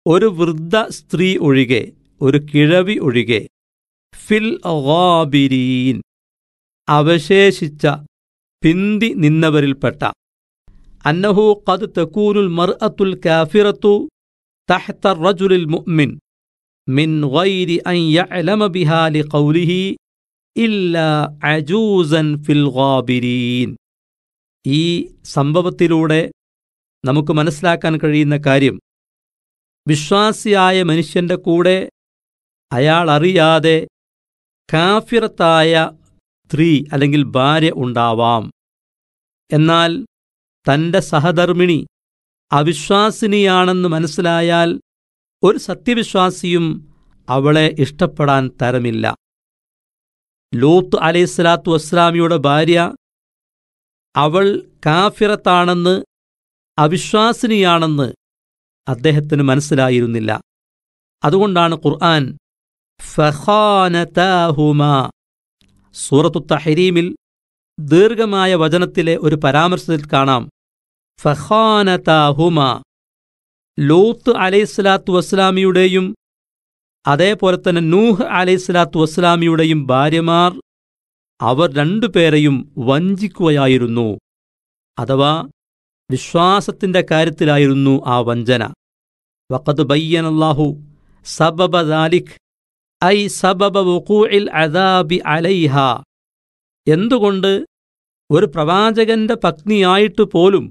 ഒരു വൃദ്ധ സ്ത്രീ ഒഴികെ ഒരു കിഴവി ഒഴികെ ഫിൽ ഗാബിരീൻ അവശേഷിച്ച പിന്തി നിന്നവരിൽപ്പെട്ട അന്നഹു ഖദ് തകൂനുൽ മർഅത്തുൽ കാഫിറത്തു തഹ്ത റജുലിൽ മുഅ്മിൻ മിൻ ഗൈരി അൻ യഅലമ ബിഹാ ലിഖൗലിഹി ഇല്ലാ അജൂസൻ ഫിൽ ഗാബിരീൻ ഈ സംഭവത്തിലൂടെ നമുക്ക് മനസ്സിലാക്കാൻ കഴിയുന്ന കാര്യം വിശ്വാസിയായ മനുഷ്യന്റെ കൂടെ അയാൾ അറിയാതെ കാഫിറത്തായ സ്ത്രീ അല്ലെങ്കിൽ ഭാര്യ ഉണ്ടാവാം എന്നാൽ തന്റെ സഹധർമ്മിണി അവിശ്വാസിനിയാണെന്ന് മനസ്സിലായാൽ ഒരു സത്യവിശ്വാസിയും അവളെ ഇഷ്ടപ്പെടാൻ തരമില്ല ലൂത്ത് അലൈഹിസ്സലാത്തു വസ്സലാമിയുടെ ഭാര്യ അവൾ കാഫിറത്താണെന്ന് അവിശ്വാസിനിയാണെന്ന് അദ്ദേഹത്തിന് മനസ്സിലായിരുന്നില്ല അതുകൊണ്ടാണ് ഖുർആൻ ഫഖാനതാഹുമ സൂറത്തു തഹരീമിൽ ദീർഘമായ വചനത്തിലെ ഒരു പരാമർശത്തിൽ കാണാം ഫഖാനതാഹുമ ലൂത്ത് അലൈഹിസ്സലാത്തു വസ്സലാമിയുടെയും അതേപോലെ തന്നെ നൂഹ് അലൈഹിസ്സലാത്തു വസ്സലാമിയുടെയും ഭാര്യമാർ അവർ രണ്ടുപേരെയും വഞ്ചിക്കുകയായിരുന്നു അഥവാ വിശ്വാസത്തിന്റെ കാര്യത്തിലായിരുന്നു ആ വഞ്ചന വഖദ് ബയ്യനല്ലാഹു സബബ ദാലിഖ് ഐ സബബ വുഖൂഇൽ അദാബി അലൈഹ എന്തുകൊണ്ട് ഒരു പ്രവാചകന്റെ പത്നിയായിട്ട് പോലും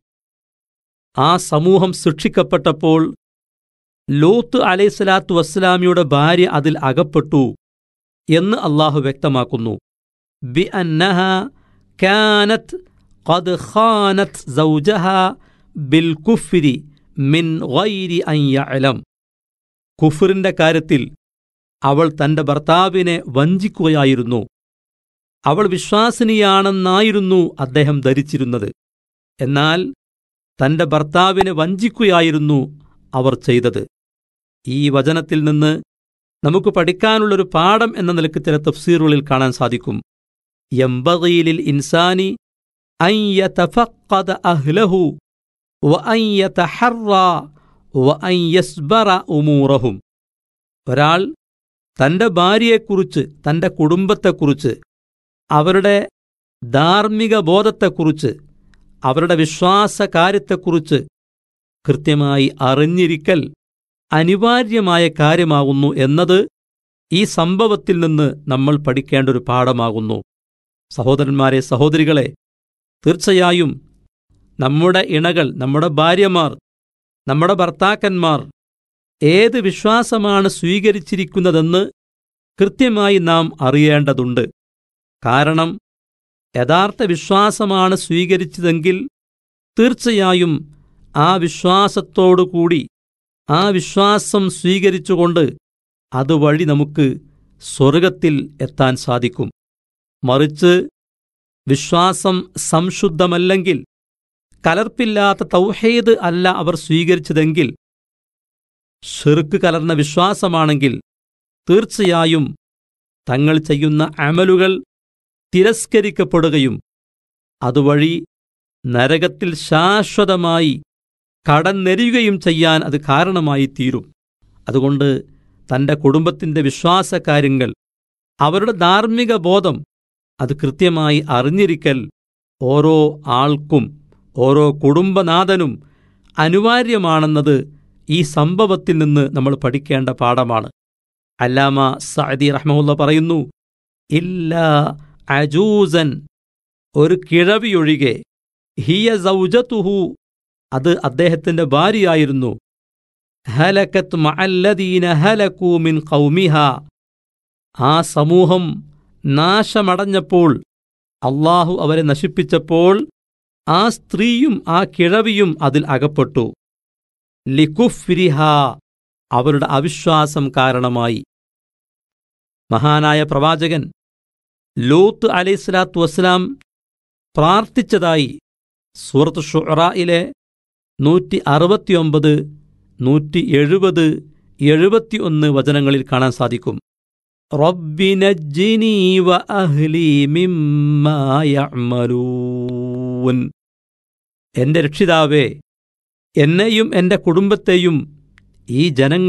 ആ സമൂഹം ശിക്ഷിക്കപ്പെട്ടപ്പോൾ ലൂത്ത് അലൈഹിസ്സലാത്തു വസ്സലാമിയുടെ ഭാര്യ അതിൽ അകപ്പെട്ടു എന്ന് അള്ളാഹു വ്യക്തമാക്കുന്നു ബി അന്നഹ കാനത്ത് ഖദ് ഖാനത്ത് സൗജഹ ബിൽ കുഫ്രി മിൻ ഗൈരി അൻ യഅലം കുഫറിന്റെ കാര്യത്തിൽ അവൾ തന്റെ ഭർത്താവിനെ വഞ്ചിക്കുകയായിരുന്നു അവൾ വിശ്വാസിനിയാണെന്നായിരുന്നു അദ്ദേഹം ധരിച്ചിരുന്നത് എന്നാൽ തന്റെ ഭർത്താവിനെ വഞ്ചിക്കുകയായിരുന്നു അവർ ചെയ്തത് ഈ വചനത്തിൽ നിന്ന് നമുക്ക് പഠിക്കാനുള്ളൊരു പാഠം എന്ന നിലക്ക് ചില തഫ്സീറുകളിൽ കാണാൻ സാധിക്കും യംബഗീലിൽ ഇൻസാനി അൻ യതഫഖദ അഹ്ലഹു വഅൻ യതഹറ വഅൻ യസ്ബറ ഉമൂറഹും ഒരാൾ തന്റെ ഭാര്യയെക്കുറിച്ച് തന്റെ കുടുംബത്തെക്കുറിച്ച് അവരുടെ ധാർമ്മിക ബോധത്തെക്കുറിച്ച് അവരുടെ വിശ്വാസകാര്യത്തെക്കുറിച്ച് കൃത്യമായി അറിഞ്ഞിരിക്കൽ അനിവാര്യമായ കാര്യമാകുന്നു എന്നത് ഈ സംഭവത്തിൽ നിന്ന് നമ്മൾ പഠിക്കേണ്ട ഒരു പാഠമാകുന്നു സഹോദരന്മാരെ സഹോദരികളെ തീർച്ചയായും നമ്മുടെ ഇണകൾ നമ്മുടെ ഭാര്യമാർ നമ്മുടെ ഭർത്താക്കന്മാർ ഏത് വിശ്വാസമാണ് സ്വീകരിച്ചിരിക്കുന്നതെന്ന് കൃത്യമായി നാം അറിയേണ്ടതുണ്ട് കാരണം യഥാർത്ഥ വിശ്വാസമാണ് സ്വീകരിച്ചതെങ്കിൽ തീർച്ചയായും ആ വിശ്വാസത്തോടുകൂടി ആ വിശ്വാസം സ്വീകരിച്ചുകൊണ്ട് അതുവഴി നമുക്ക് സ്വർഗത്തിൽ എത്താൻ സാധിക്കും മറിച്ച് വിശ്വാസം സംശുദ്ധമല്ലെങ്കിൽ കലർപ്പില്ലാത്ത തൗഹീദ് അല്ല അവർ സ്വീകരിച്ചതെങ്കിൽ ഷിർക്ക് കലർന്ന വിശ്വാസമാണെങ്കിൽ തീർച്ചയായും തങ്ങൾ ചെയ്യുന്ന അമലുകൾ തിരസ്കരിക്കപ്പെടുകയും അതുവഴി നരകത്തിൽ ശാശ്വതമായി കടന്നെരിയുകയും ചെയ്യാൻ അത് കാരണമായി തീരും അതുകൊണ്ട് തന്റെ കുടുംബത്തിന്റെ വിശ്വാസകാര്യങ്ങൾ അവരുടെ ധാർമ്മിക ബോധം അത് കൃത്യമായി അറിഞ്ഞിരിക്കൽ ഓരോ ആൾക്കും ഓരോ കുടുംബനാഥനും അനിവാര്യമാണെന്നത് ഈ സംഭവത്തിൽ നിന്ന് നമ്മൾ പഠിക്കേണ്ട പാഠമാണ് അല്ലാമ സഅദി റഹ്മുള്ള പറയുന്നു ഇല്ല അജൂസൻ ഒരു കിഴവിയൊഴികെ ഹിയ സൗജത്തുഹു അത് അദ്ദേഹത്തിന്റെ ഭാര്യയായിരുന്നു ഹലക്കത്ത് മഅല്ലദീന ഹലക്കൂ മിൻ ഖൗമിഹ ആ സമൂഹം നാശമടഞ്ഞപ്പോൾ അള്ളാഹു അവരെ നശിപ്പിച്ചപ്പോൾ ആ സ്ത്രീയും ആ കിഴവിയും അതിൽ അകപ്പെട്ടു ലിഖുഫ്രിഹ അവരുടെ അവിശ്വാസം കാരണമായി മഹാനായ പ്രവാചകൻ ലൂത്ത് അലൈഹിസ്ലാത്തു വസ്സലാം പ്രാർത്ഥിച്ചതായി സൂറത്ത് ഷുറായിലെ നൂറ്റി അറുപത്തിയൊമ്പത് നൂറ്റി എഴുപത് എഴുപത്തിയൊന്ന് വചനങ്ങളിൽ കാണാൻ സാധിക്കും റബ്ബിനജ്ജിനീ വ അഹ്ലി മിമ്മാ യഅ്മലൂൻ എന്റെ രക്ഷിതാവേ എന്നെയും എന്റെ കുടുംബത്തെയും ഈ ജനങ്ങൾ